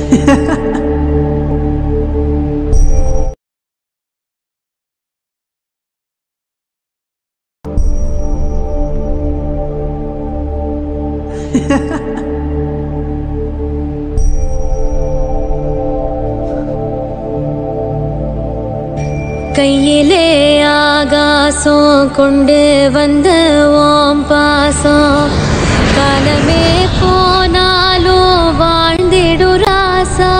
கையிலே ஆகாசம் கொண்டு வந்த ஓம் பாசம் காலமே போனாலும் வாழ்ந்திடு ராசா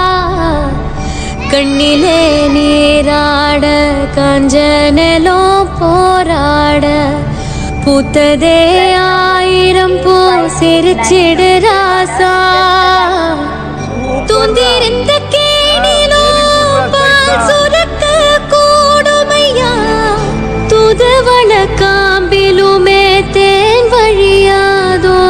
கண்ணிலே நீராட காஞ்சனலோ போராட பூத்ததே ஆயிரம் பூ சிரிச்சிடு ராசா தூந்திருந்த கேணிலோ பால் சுரக்க கூடுமையா துதவள காம்பிலுமே தேன் வழியாதோ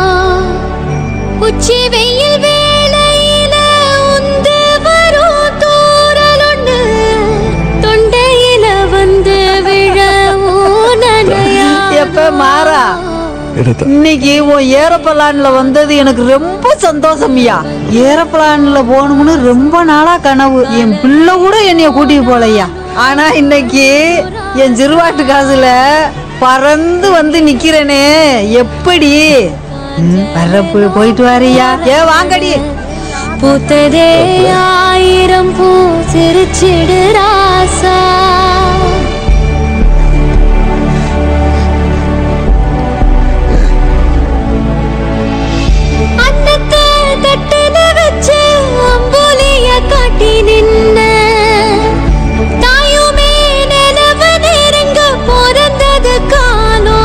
உச்சி வெயில் வேளையில உந்து வரும் தூரலொண்டு தொண்டையில வந்து விழவும் நனையா எப்ப மாறா இன்னைக்கு உன் ஏரோப்ளான்ல வந்தது எனக்கு ரொம்ப சந்தோஷம்யா ஏரோப்ளான்ல போகணும்னு ரொம்ப நாளா கனவு என் பிள்ளை கூட என்னைய கூட்டிட்டு போலையா ஆனா இன்னைக்கு என் சிறுவாட்டு காசுல பறந்து வந்து நிக்கிறேனே எப்படி ம், வர்ற போ- போயிட்டு வாரியா ஏ வாங்கடி பூத்ததே ஆயிரம் பூ சிரிச்சிடு ராசா அன்னத்தை தட்டுல வச்சு அம்புலிய காட்டி நின்ன தாயுமே நிலவு நெருங்க பிறந்தது காலோ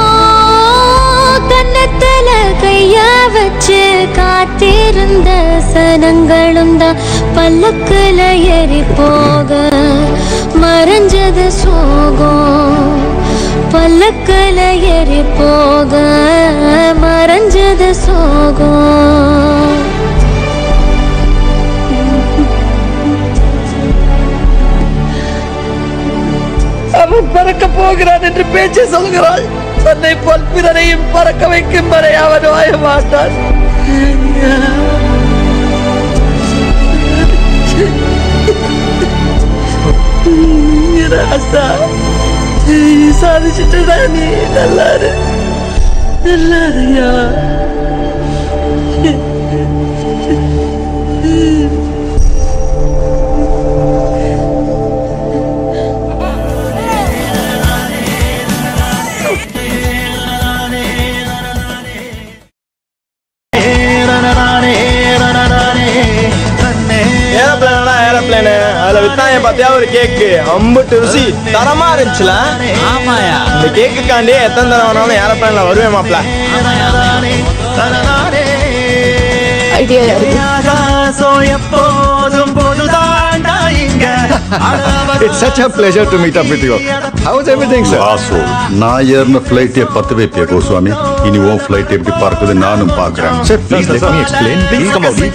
கன்னத்துல கைய வச்சு காத்திருந்த சனங்களும் தான் பல்லக்குல ஏறி போக மறைஞ்சது சோகம் பல்லக்குல ஏறி போக மறைஞ்சது சோகம் அவன் பறக்க போகிறான் என்று பேச்சு சொல்கிறாள் தன்னை போல் பிறரையும் பறக்க வைக்கும் வரை அவன் வாய மாட்டான் ராசா நீ சாதிச்சுட்டா நீ நல்லாரு நல்லாருயா ஏரோப்ளேனா ஏரோப்ளேனு அதுல வித்தாங்க பாத்தியா ஒரு கேக்கு அம்புட்டு ருசி தரமா இருந்துச்சுல ஆமாயா இந்த கேக்குக்காண்டி எத்தனை தடவை வேணாலும் ஏரோப்ளேன்ல வருவேன் மாப்ள ஐடியா எப்போதும் பொழுதாண்டா இங்க It's such a pleasure to meet up with you. How's everything, sir? Vasu நான் ஏறின ஃப்ளைட்டே பத்து வைப்பியா கோஸ்வாமி இனி உன் ஃப்ளைட் எப்படி பார்க்குது நானும் பார்க்கறேன் Sir, please let me explain. Please come out.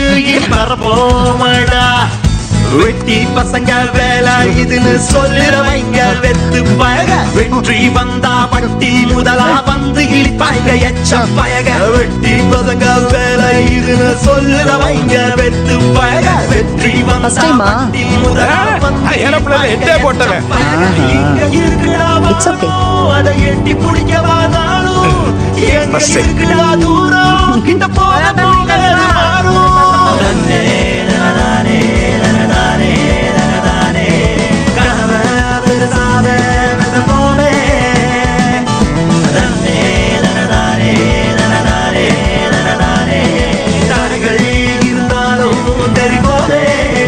போமடா வெட்டி பசங்க வேலை இதுன்னு சொல்லுறவங்க வெத்து பயக வெற்றி வந்தா பட்டி முதலா வந்து இழிப்பாங்க எச்ச பயக வெட்டி பசங்க வேலை இதுன்னு சொல்லுறவங்க வெத்து பயக வெற்றி வந்தா பட்டி முதலா வந்து ஏரோப்ளேன்ல எட்டே போட்டவன் It's okay. அதை எட்டி பிடிக்கவா நானும் எங்க இருக்குடா தூரம் கிட்ட போக போக மாறும் நன்னே, நனதானே, நனதானே, நனதானே. கனவை பெருசாத வெத போலே. நன்னே, நனதானே, நனதானே, நனதானே. தடைகள் இருந்தாலும் தெரிவோதே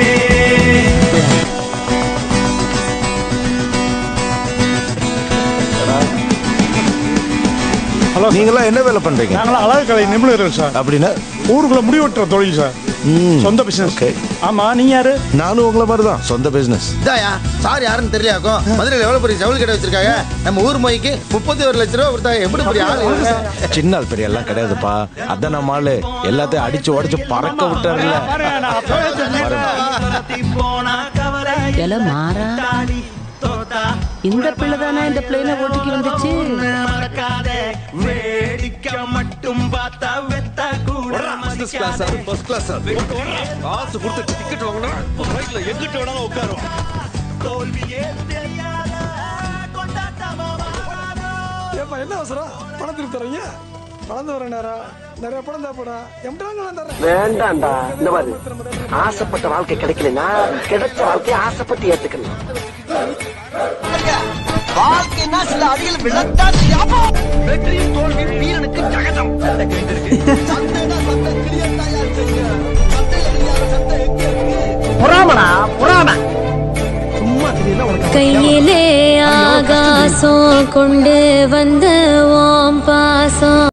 ஹலோ நீங்களாம் என்ன வேலை பண்றீங்க நாங்களாம் அழகு கலை நிபுணர்கள் சார் அப்படின்னா ஊருக்குள்ள முடிவெட்டுற தொழில் சார் சொந்த பிசினஸ் Okay. ஆமா நீ யாரு நானும் உங்களை மாதிரி தான் சொந்த பிசினஸ் இதாயா சார் யாருன்னு தெரியலையாக்கும் மதுரையில் எவ்வளவு பெரிய ஜவுளி கடை வச்சிருக்காங்க நம்ம ஊர் மொய்க்கு முப்பத்தி ஒரு லட்ச ரூபா கொடுத்தாங்க எப்படி பெரிய ஆள் இவங்க? சின்ன ஆள் பெரிய எல்லாம் கிடையாதுப்பா அதான் நம்ம ஆளு எல்லாத்தையும் அடிச்சு உடைச்சு பறக்க விட்டாருல்ல எல மாறா இந்த பிள்ளை தானே இந்த பிள்ளைன ஓட்டிக்கு வந்துச்சு வேடிக்கை மட்டும் பார்த்தா வெத்த கூட பிசினஸ் கிளாஸ் அது ஃபர்ஸ்ட் கிளாஸ் அது காசு கொடுத்து டிக்கெட் வாங்கினா ஃப்ளைட்ல எங்கிட்ட வேணாலும் உட்காருவோம் ஏப்பா என்ன அவசரம் பணத்துக்கு தரீங்க பணம் வர நேரம் நிறைய பணம் தாப்படா எம்டாங்க தரேன் வேண்டாம்டா இந்த மாதிரி ஆசைப்பட்ட வாழ்க்கை கிடைக்கலனா கிடைச்ச வாழ்க்கையை ஆசைப்பட்டு ஏத்துக்கணும் வாழ்க்கைன்னா சில அடிகள் விழத்தா தெரியாம வெற்றியும் தோல்வியும் வீரனுக்கு ஜகதம் புறாமடா புறாம சும்மா தெரியல உனக்கு கையிலே ஆகாசம் கொண்டு வந்த ஓம் பாசம்